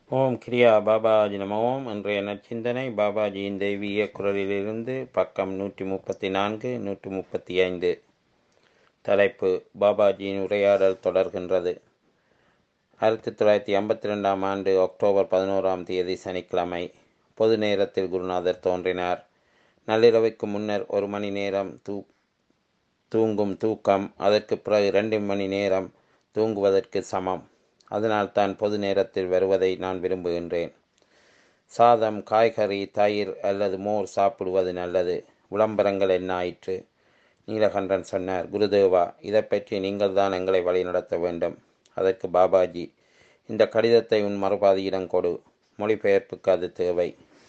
ஓம் கிரியா பாபாஜி நம ஓம் இன்றைய நற்சிந்தனை பாபாஜியின் தெய்வீக குரலிலிருந்து பக்கம் நூற்றி முப்பத்தி நான்கு நூற்றி முப்பத்தி ஐந்து தலைப்பு பாபாஜியின் உரையாடல் தொடர்கின்றது ஆயிரத்தி தொள்ளாயிரத்தி ஐம்பத்தி ரெண்டாம் ஆண்டு அக்டோபர் பதினோராம் தேதி சனிக்கிழமை பொது நேரத்தில் குருநாதர் தோன்றினார் நள்ளிரவுக்கு முன்னர் ஒரு மணி நேரம் தூ தூங்கும் தூக்கம் அதற்கு பிறகு ரெண்டு மணி நேரம் தூங்குவதற்கு சமம் அதனால் தான் பொது நேரத்தில் வருவதை நான் விரும்புகின்றேன் சாதம் காய்கறி தயிர் அல்லது மோர் சாப்பிடுவது நல்லது விளம்பரங்கள் என்ன ஆயிற்று நீலகண்டன் சொன்னார் குருதேவா இதை பற்றி நீங்கள் தான் எங்களை வழிநடத்த வேண்டும் அதற்கு பாபாஜி இந்த கடிதத்தை உன் மறுபாதியிடம் கொடு மொழிபெயர்ப்புக்கு அது தேவை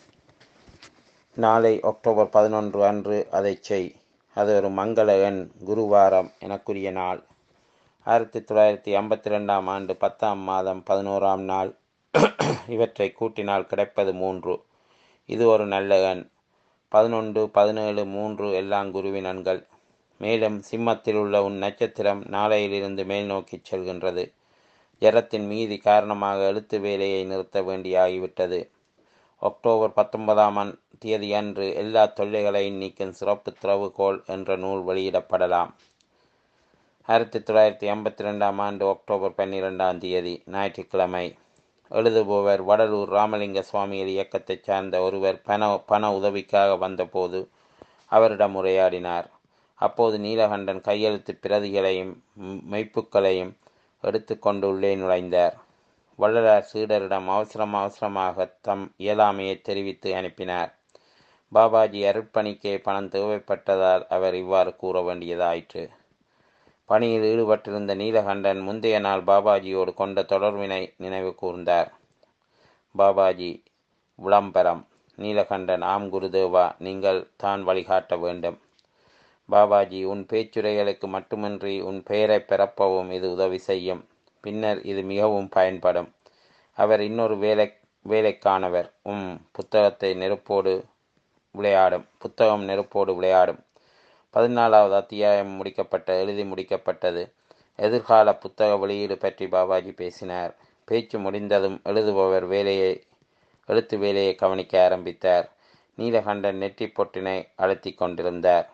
நாளை அக்டோபர் பதினொன்று அன்று அதை செய் அது ஒரு மங்கள எண் குருவாரம் எனக்குரிய நாள் ஆயிரத்தி தொள்ளாயிரத்தி ஐம்பத்தி ரெண்டாம் ஆண்டு பத்தாம் மாதம் பதினோராம் நாள் இவற்றை கூட்டினால் கிடைப்பது மூன்று இது ஒரு நல்ல எண் பதினொன்று பதினேழு மூன்று எல்லாம் குருவின் எண்கள் மேலும் சிம்மத்தில் உள்ள உன் நட்சத்திரம் நாளையிலிருந்து மேல் நோக்கி செல்கின்றது ஜரத்தின் மீதி காரணமாக எழுத்து வேலையை நிறுத்த வேண்டியாகிவிட்டது அக்டோபர் பத்தொன்பதாம் தேதி அன்று எல்லா தொல்லைகளையும் நீக்கும் சிறப்பு திறவுகோல் என்ற நூல் வெளியிடப்படலாம் ஆயிரத்தி தொள்ளாயிரத்தி ஐம்பத்தி ரெண்டாம் ஆண்டு அக்டோபர் பன்னிரெண்டாம் தேதி ஞாயிற்றுக்கிழமை எழுதுபவர் வடலூர் ராமலிங்க சுவாமிகள் இயக்கத்தைச் சார்ந்த ஒருவர் பண பண உதவிக்காக வந்தபோது அவரிடம் உரையாடினார் அப்போது நீலகண்டன் கையெழுத்து பிரதிகளையும் மெய்ப்புக்களையும் எடுத்துக்கொண்டு உள்ளே நுழைந்தார் வள்ளலார் சீடரிடம் அவசரம் அவசரமாக தம் இயலாமையை தெரிவித்து அனுப்பினார் பாபாஜி அருட்பணிக்கே பணம் தேவைப்பட்டதால் அவர் இவ்வாறு கூற வேண்டியதாயிற்று பணியில் ஈடுபட்டிருந்த நீலகண்டன் முந்தைய நாள் பாபாஜியோடு கொண்ட தொடர்பினை நினைவு கூர்ந்தார் பாபாஜி விளம்பரம் நீலகண்டன் ஆம் குருதேவா நீங்கள் தான் வழிகாட்ட வேண்டும் பாபாஜி உன் பேச்சுரைகளுக்கு மட்டுமின்றி உன் பெயரை பிறப்பவும் இது உதவி செய்யும் பின்னர் இது மிகவும் பயன்படும் அவர் இன்னொரு வேலை வேலைக்கானவர் உம் புத்தகத்தை நெருப்போடு விளையாடும் புத்தகம் நெருப்போடு விளையாடும் பதினாலாவது அத்தியாயம் முடிக்கப்பட்ட எழுதி முடிக்கப்பட்டது எதிர்கால புத்தக வெளியீடு பற்றி பாபாஜி பேசினார் பேச்சு முடிந்ததும் எழுதுபவர் வேலையை எழுத்து வேலையை கவனிக்க ஆரம்பித்தார் நீலகண்டன் நெற்றி பொட்டினை அழுத்தி கொண்டிருந்தார்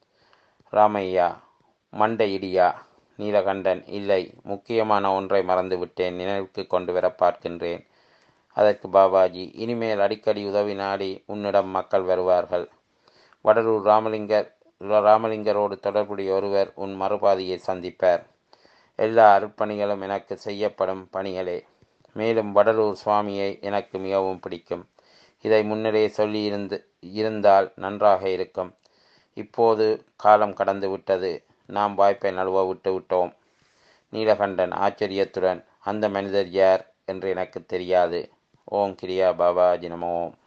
ராமையா மண்டை இடியா நீலகண்டன் இல்லை முக்கியமான ஒன்றை மறந்துவிட்டேன் நினைவுக்கு கொண்டு வர பார்க்கின்றேன் அதற்கு பாபாஜி இனிமேல் அடிக்கடி உதவி நாடி உன்னிடம் மக்கள் வருவார்கள் வடலூர் ராமலிங்கர் ராமலிங்கரோடு தொடர்புடைய ஒருவர் உன் மறுபாதியை சந்திப்பார் எல்லா அருட்பணிகளும் எனக்கு செய்யப்படும் பணிகளே மேலும் வடலூர் சுவாமியை எனக்கு மிகவும் பிடிக்கும் இதை முன்னரே சொல்லி இருந்து இருந்தால் நன்றாக இருக்கும் இப்போது காலம் கடந்து விட்டது நாம் வாய்ப்பை நழுவ விட்டு விட்டோம் நீலகண்டன் ஆச்சரியத்துடன் அந்த மனிதர் யார் என்று எனக்கு தெரியாது ஓம் கிரியா பாபாஜி நம ஓம்